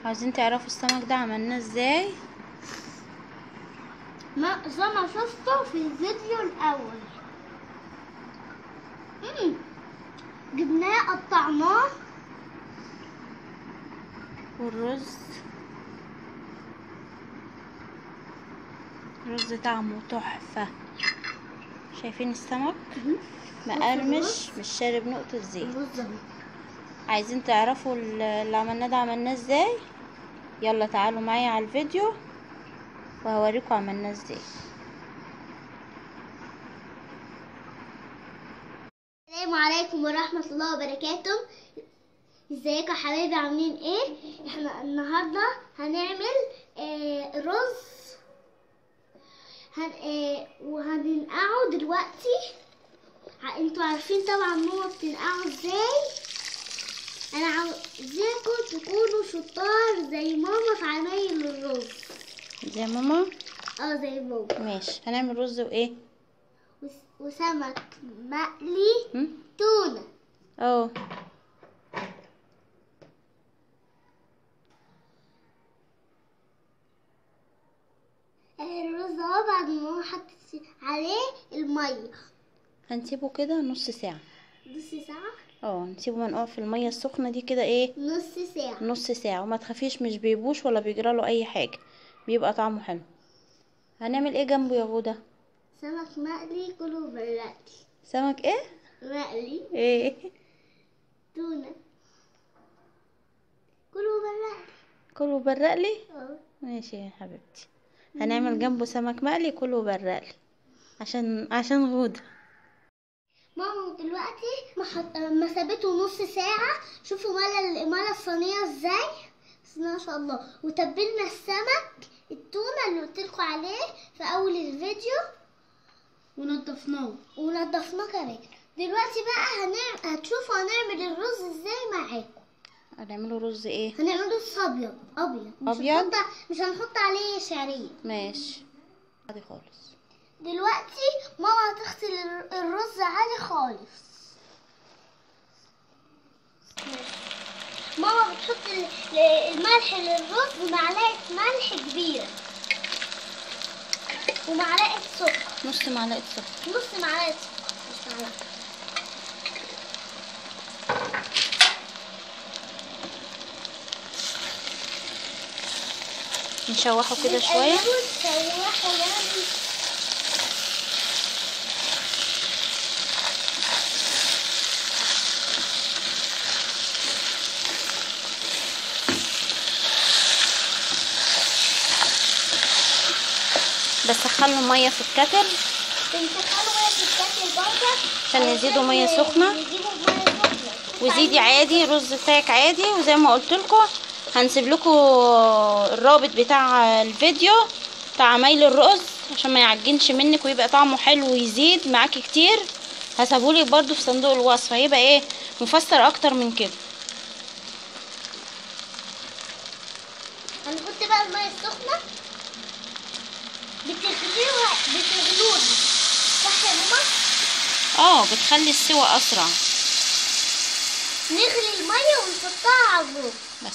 عايزين تعرفوا السمك ده عملناه ازاي ما زي ما شفته في الفيديو الأول مم. جبناه قطعناه والرز الرز طعمه تحفة شايفين السمك مقرمش مش شارب نقطة زيت الرز أهو. عايزين تعرفوا ال- اللي عملناه ده عملناه ازاي يلا تعالوا معايا على الفيديو وهوريكم عملناه ازاي السلام عليكم ورحمة الله وبركاته ازيكم يا حبايبي عاملين ايه احنا النهاردة هنعمل آه رز هن آه وهننقعه دلوقتي ع- انتوا عارفين طبعا ماما بتنقعه ازاي انا عاوزاكم تكونوا شطار زي ماما في عمايل الرز زي ماما اه زي ماما ماشي هنعمل رز وايه وس- وسمك مقلي هم؟ تونة اه الرز اهو بعد ما هو حط عليه المية هنسيبه كده نص ساعة نص ساعة اه نسيبه منقوع في المية السخنة دي كده ايه نص ساعة نص ساعة وما تخافيش مش بيبوش ولا بيجراله اي حاجة بيبقى طعمه حلو هنعمل ايه جنبه يا غودة سمك مقلي كله برقلي سمك ايه مقلي ايه تونة كله برقلي كله برقلي اه ماشي يا حبيبتي هنعمل جنبه سمك مقلي كله برقلي عشان عشان غودة ماما دلوقتي ما, حط... ما سابته نص ساعة شوفوا ملا ملا الصينية ازاي بسم الله ما شاء الله وتبلنا السمك التونة اللي قلتلكوا عليه في أول الفيديو ونضفناه ونضفناه كمان دلوقتي بقى هنعمل هتشوفوا هنعمل الرز ازاي معاكم هنعمله رز ايه هنعمله رز ابيض ابيض مش أبيض؟ هنحط مش هنحط عليه شعريه ماشي عادي خالص دلوقتي ماما هتغسل الر- الرز عادي خالص ماما بتحط ال- ال- الملح للرز معلقة ملح كبيرة ومعلقة سكر نص معلقة سكر نص معلقة سكر مش معلقة نشوحه كده شوية بتقلبوا تشوحوا يعني بس خلوا مية في الكتل بنسخنوا ميه في الكاتل برضه عشان يزيدوا مية سخنة. يزيدوا ميه سخنة وزيدي عادي رز ساك عادي وزي ما قلت لكم هنسيب لكم الرابط بتاع الفيديو بتاع عمايل الرز عشان ما يعجنش منك ويبقى طعمه حلو ويزيد معاكي كتير هسيبهولك برضو في صندوق الوصف هيبقى ايه مفسر اكتر من كده هنحط بقى الميه السخنة بتغلوها بتغلوها صح يا ماما؟ اه بتخلي السوى اسرع نغلي الميه ونحطها على الرز بس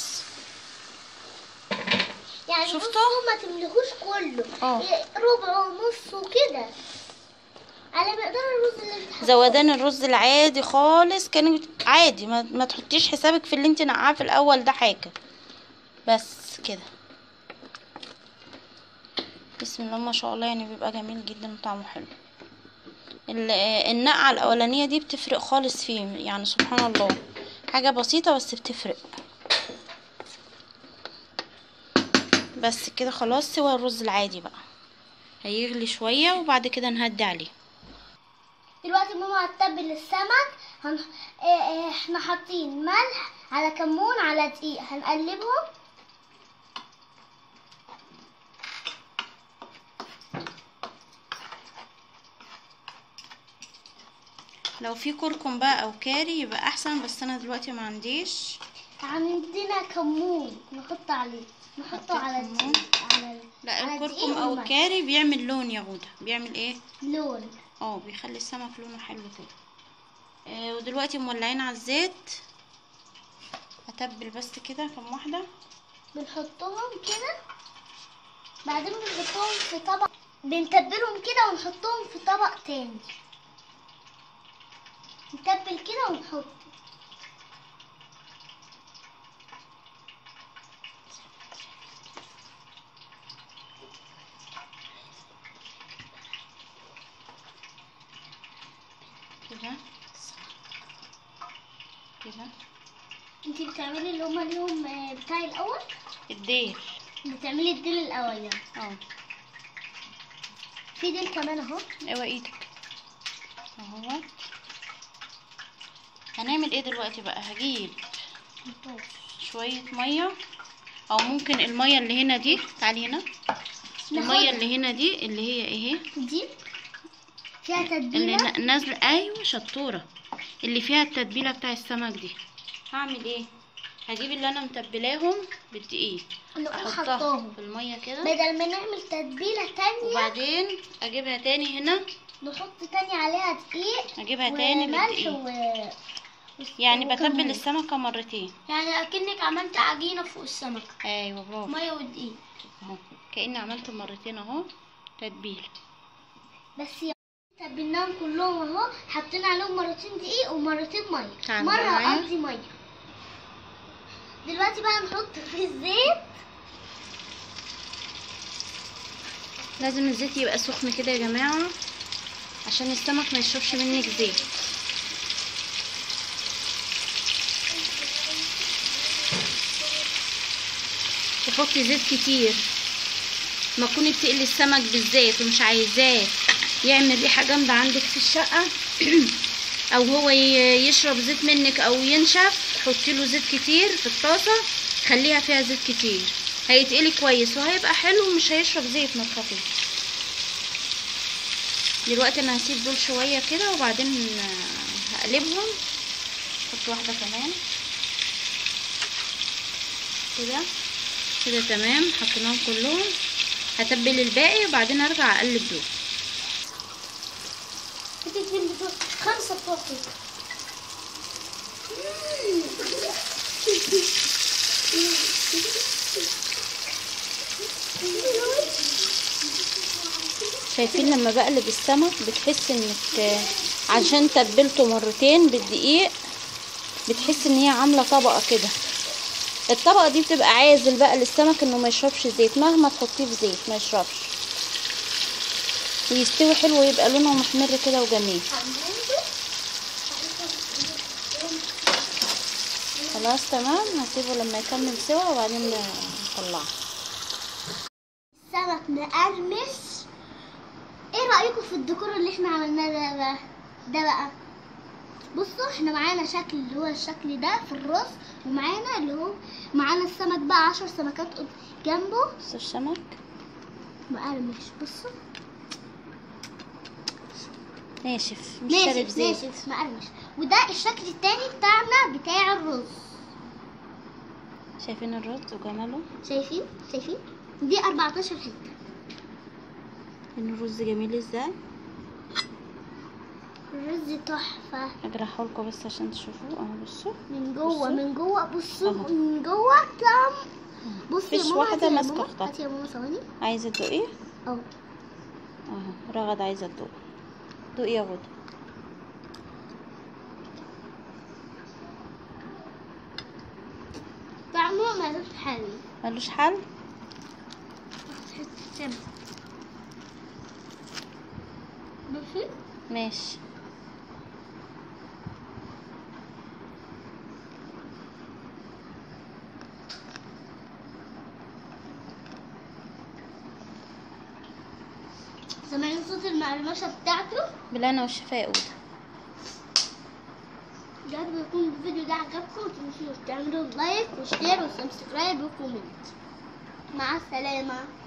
يعني شفتوا؟ بصوا ما تملهوش كله اه. إيه، ربع ونص وكده على مقدار الرز اللي بتحطه زودان الرز العادي خالص كان عادي ما, ما تحطيش حسابك في اللي انت نقعاه في الاول ده حاجه بس كده بسم الله ما شاء الله يعني بيبقى جميل جدا وطعمه حلو ال- آه، النقعه الاولانيه دي بتفرق خالص فيه يعني سبحان الله حاجه بسيطه بس بتفرق بس كده خلاص سوى الرز العادي بقى هيغلي شويه وبعد كده نهدي عليه دلوقتي ماما هتتبل السمك هن... إيه إيه احنا حاطين ملح على كمون على دقيق هنقلبهم لو في كركم بقى او كاري يبقى احسن بس انا دلوقتي ما عنديش عندنا كمون نحط عليه نحطه على كمون؟ الدقيق على لا على الكركم الدقيق او والملح. الكاري بيعمل لون يا غودة بيعمل ايه لون اه بيخلي السمك لونه حلو كده آه ودلوقتي مولعين على الزيت هتبل بس كده كم واحدة بنحطهم كده بعدين بنحطهم في طبق بنتبلهم كده ونحطهم في طبق تاني نتبل كده ونحط كده كده انتي بتعملي اللي هما اليوم آه، بتاعي الاول الديل بتعملي الديل الاول يعني اه في ديل كمان اهو اوعى ايدك اهو هنعمل ايه دلوقتي بقى هجيب شوية مية او ممكن المية اللي هنا دي تعالي هنا المية اللي هنا دي اللي هي ايه دي فيها اللي تتبيله ن- نازلة ايوه شطورة اللي فيها التتبيلة بتاع السمك دي هعمل ايه هجيب اللي انا متبلاهم بالدقيق نقوم احطها حطاهم في المية كده بدل ما نعمل تتبيله تانية وبعدين اجيبها تاني هنا نحط تاني عليها دقيق اجيبها تاني وملح بالدقيق و... يعني وكمون. بتبل السمكة مرتين يعني اكنك عملت عجينه فوق السمكه ايوه برافو ميه ودقيق اهو كأني عملت مرتين اهو تتبيل بس يا تبلناهم كلهم اهو حطينا عليهم مرتين دقيق ومرتين ميه تعال مره بقى معايا. قصدي ميه دلوقتي بقى نحط في الزيت لازم الزيت يبقى سخن كده يا جماعة عشان السمك ما يشربش منك زيت تحطي زيت كتير ما تكوني بتقلي السمك بالزيت ومش عايزاه يعمل ريحة جامدة عندك في الشقة او هو ي- يشرب زيت منك او ينشف حطي له زيت كتير في الطاسة خليها فيها زيت كتير هيتقلي كويس وهيبقى حلو ومش هيشرب زيت ما تخافيش دلوقتي انا هسيب دول شوية كده وبعدين آه، هقلبهم احط واحدة كمان كده كده تمام حطيناهم كلهم هتبل الباقي وبعدين ارجع اقلب دول ادي اتنين بتوع خمسه بتوع كده. شايفين لما بقلب السمك بتحس انك آه، عشان تبلته مرتين بالدقيق بتحس ان هي عامله طبقه كده الطبقه دي بتبقى عازل بقى للسمك انه ما يشربش زيت مهما تحطيه في زيت ما يشربش ويستوي حلو ويبقى لونه محمر كده وجميل خلاص تمام هسيبه لما يكمل سوا وبعدين نطلعه السمك مقرمش ايه رأيكم في الديكور اللي احنا عملناه ده بقى ده بقى بصوا احنا معانا شكل اللي هو الشكل ده في الرز ومعانا اللي هو معانا السمك بقى عشر سمكات قد- جنبه بص السمك مقرمش بصوا ناشف مش شارب ناشف زيت ناشف مقرمش وده الشكل التاني بتاعنا بتاع الرز شايفين الرز وجماله شايفين شايفين دي 14 حتة ان الرز جميل ازاي الرز تحفة اجرحه لكم بس عشان تشوفوه اهو بصوا من جوه بصوا. من جوه بصوا أهو. من جوه طعم بصي يا مفيش ماما واحدة هاتي يا ماسكة ماما أختها. هاتي يا ماما ثواني عايزه تدوقيه اهو اهو رغد عايزه تدوق دوقي يا غدا طعمه ملوش حل ملوش حل بصي ماشي سامعين صوت المقرمشة بتاعته بالهنا والشفا يا اوضه يا رب يكون الفيديو ده عجبكم وتنسوش تعملوا لايك وشير وسبسكرايب وكومنت مع السلامة